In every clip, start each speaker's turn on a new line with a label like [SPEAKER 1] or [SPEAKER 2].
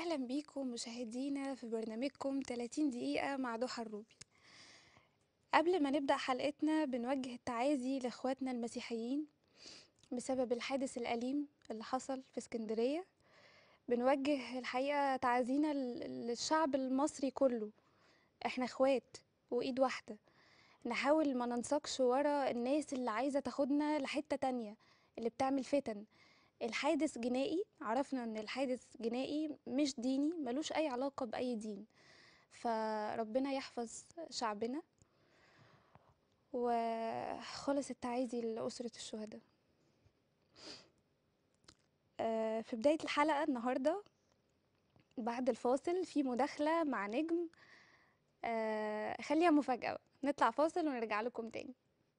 [SPEAKER 1] أهلا بيكم مشاهدينا في برنامجكم 30 دقيقة مع ضحى الروبي قبل ما نبدأ حلقتنا بنوجه التعازي لإخواتنا المسيحيين بسبب الحادث الأليم اللي حصل في اسكندرية بنوجه الحقيقة تعازينا لل- للشعب المصري كله احنا اخوات وإيد واحدة نحاول ما ننساقش ورا الناس اللي عايزة تاخدنا لحتة تانية اللي بتعمل فتن الحادث جنائي عرفنا ان الحادث جنائي مش ديني ملوش اي علاقة بأي دين فربنا يحفظ شعبنا وخلص التعازي لأسرة الشهداء آه، في بداية الحلقة النهاردة بعد الفاصل في مداخلة مع نجم آه، خليها مفاجأة بقى. نطلع فاصل ونرجع لكم تاني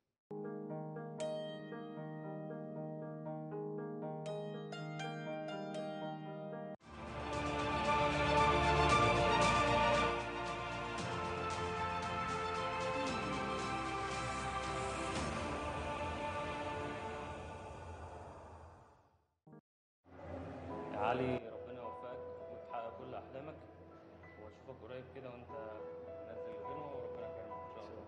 [SPEAKER 2] يا علي ربنا يوفقك وتحقق كل احلامك واشوفك قريب كده وانت نازل الغنوه وربنا يكرمك ان شاء الله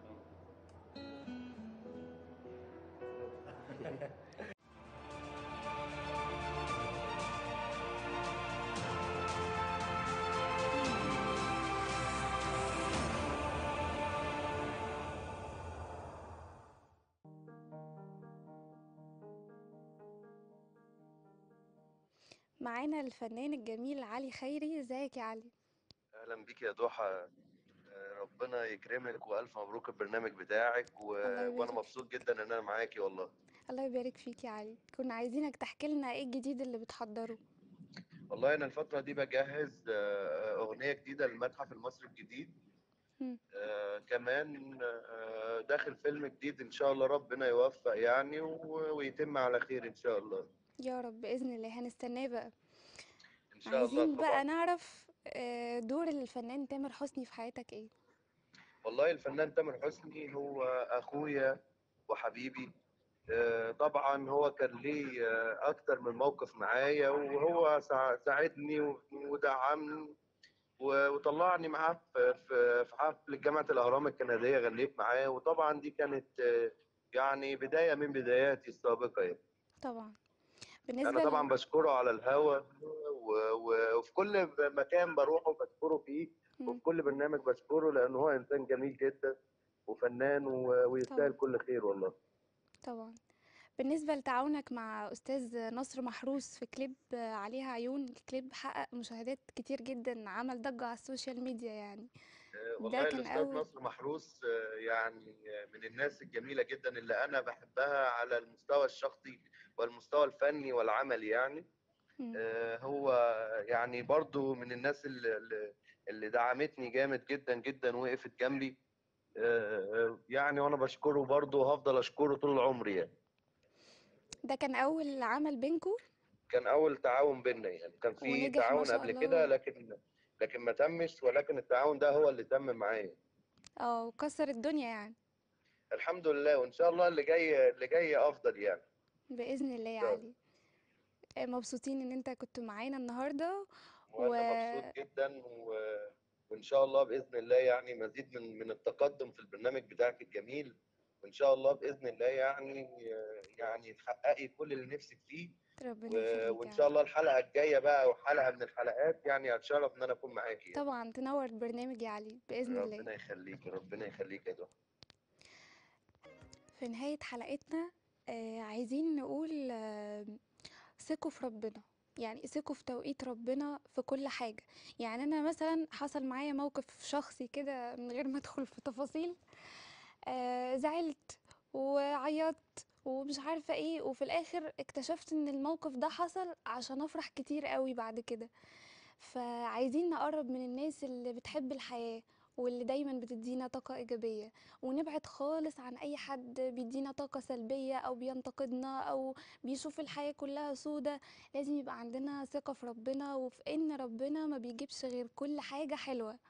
[SPEAKER 1] معانا الفنان الجميل علي خيري ازيك يا علي
[SPEAKER 3] اهلا بيك يا ضحى آه، ربنا يكرمك والف مبروك البرنامج بتاعك و...
[SPEAKER 1] الله
[SPEAKER 3] وانا
[SPEAKER 1] يبارك
[SPEAKER 3] مبسوط جدا ان انا معاكي والله
[SPEAKER 1] الله يبارك فيك يا علي كنا عايزينك تحكي لنا ايه الجديد اللي بتحضره
[SPEAKER 3] والله انا الفتره دي بجهز آه، اغنيه جديده للمتحف المصري الجديد
[SPEAKER 1] مم.
[SPEAKER 3] آه، كمان آه، داخل فيلم جديد ان شاء الله ربنا يوفق يعني و... ويتم على خير ان شاء الله
[SPEAKER 1] يا رب بإذن الله هنستناه بقى
[SPEAKER 3] ان شاء الله
[SPEAKER 1] عايزين بقى
[SPEAKER 3] طبعا
[SPEAKER 1] نعرف آه، دور الفنان تامر حسني في حياتك ايه
[SPEAKER 3] والله الفنان تامر حسني هو اخويا وحبيبي آه، طبعا هو كان ليه آه، اكتر من موقف معايا وهو سا- ساعدني و- ودعمني و- وطلعني معاه في في في حفل جامعة الأهرام الكندية غنيت معاه وطبعا دي كانت آه، يعني بداية من بداياتي السابقة يعني
[SPEAKER 1] طبعا
[SPEAKER 3] أنا
[SPEAKER 1] بالنسبة
[SPEAKER 3] طبعا
[SPEAKER 1] ل...
[SPEAKER 3] بشكره على الهوا و- و- وفي كل مكان بروحه بشكره فيه وفي
[SPEAKER 1] مم.
[SPEAKER 3] كل برنامج بشكره لأنه هو إنسان جميل جدا وفنان و- ويستاهل
[SPEAKER 1] طبعا
[SPEAKER 3] كل خير والله
[SPEAKER 1] طبعا بالنسبة لتعاونك مع أستاذ نصر محروس في كليب آه، عليها عيون الكليب حقق مشاهدات كتير جدا عمل ضجة على السوشيال ميديا يعني
[SPEAKER 3] آه،
[SPEAKER 1] ده
[SPEAKER 3] والله
[SPEAKER 1] كان
[SPEAKER 3] الأستاذ
[SPEAKER 1] أول
[SPEAKER 3] نصر محروس آه، يعني آه، من الناس الجميلة جدا اللي أنا بحبها على المستوى الشخصي والمستوى الفني والعملي يعني
[SPEAKER 1] مم.
[SPEAKER 3] آه، هو يعني برضو من الناس اللي, اللي اللي دعمتني جامد جدا جدا وقفت جنبي آه، آه، يعني وأنا بشكره برضو وهفضل أشكره طول عمري يعني
[SPEAKER 1] ده كان أول عمل بينكو
[SPEAKER 3] كان أول تعاون بينا يعني كان في
[SPEAKER 1] ونجح ما
[SPEAKER 3] تعاون
[SPEAKER 1] شاء
[SPEAKER 3] قبل كده
[SPEAKER 1] الله
[SPEAKER 3] لكن لكن ما تمش ولكن التعاون ده هو اللي تم معايا
[SPEAKER 1] اه وكسر الدنيا يعني
[SPEAKER 3] الحمد لله وإن شاء الله اللي جاي اللي جاي أفضل يعني
[SPEAKER 1] بإذن الله يا
[SPEAKER 3] إن شاء الله.
[SPEAKER 1] علي آه، مبسوطين ان انت كنت معانا النهارده و
[SPEAKER 3] وانا مبسوط جدا و... وان شاء الله باذن الله يعني مزيد من من التقدم في البرنامج بتاعك الجميل وان شاء الله باذن الله يعني يعني تحققي كل اللي نفسك فيه
[SPEAKER 1] ربنا
[SPEAKER 3] و...
[SPEAKER 1] يخليك
[SPEAKER 3] وان
[SPEAKER 1] يا
[SPEAKER 3] شاء
[SPEAKER 1] علي
[SPEAKER 3] الله الحلقه الجايه بقى او حلقه من الحلقات يعني هتشرف ان انا اكون معاكي يعني
[SPEAKER 1] طبعا تنور البرنامج يا علي بإذن الله
[SPEAKER 3] ربنا يخليك ربنا يخليك يا دكتور
[SPEAKER 1] في نهاية حلقتنا آه عايزين نقول آه ثقوا في ربنا يعني ثقوا في توقيت ربنا في كل حاجة يعني أنا مثلا حصل معايا موقف شخصي كده من غير ما أدخل في تفاصيل آه زعلت وعيطت ومش عارفة ايه وفي الآخر اكتشفت ان الموقف ده حصل عشان أفرح كتير قوي بعد كده فعايزين نقرب من الناس اللي بتحب الحياة واللي دايما بتدينا طاقة إيجابية ونبعد خالص عن أي حد بيدينا طاقة سلبية أو بينتقدنا أو بيشوف الحياة كلها سودة لازم يبقى عندنا ثقة في ربنا وفي إن ربنا ما بيجيبش غير كل حاجة حلوة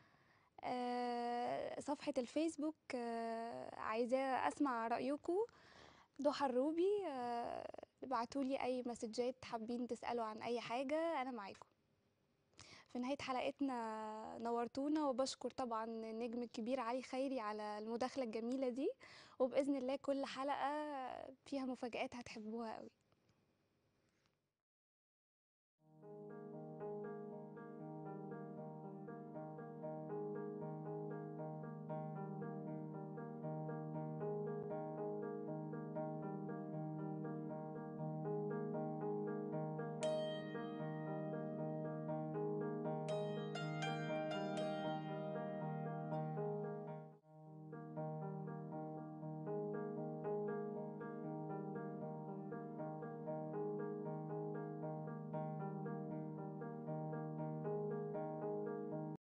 [SPEAKER 1] آه، صفحة الفيسبوك آه، عايزة أسمع رأيكم ضحى الروبي آه، ابعتولي أي مسجات حابين تسألوا عن أي حاجة أنا معاكم في نهاية حلقتنا نورتونا وبشكر طبعا النجم الكبير علي خيري على المداخلة الجميلة دي وبإذن الله كل حلقة فيها مفاجآت هتحبوها قوي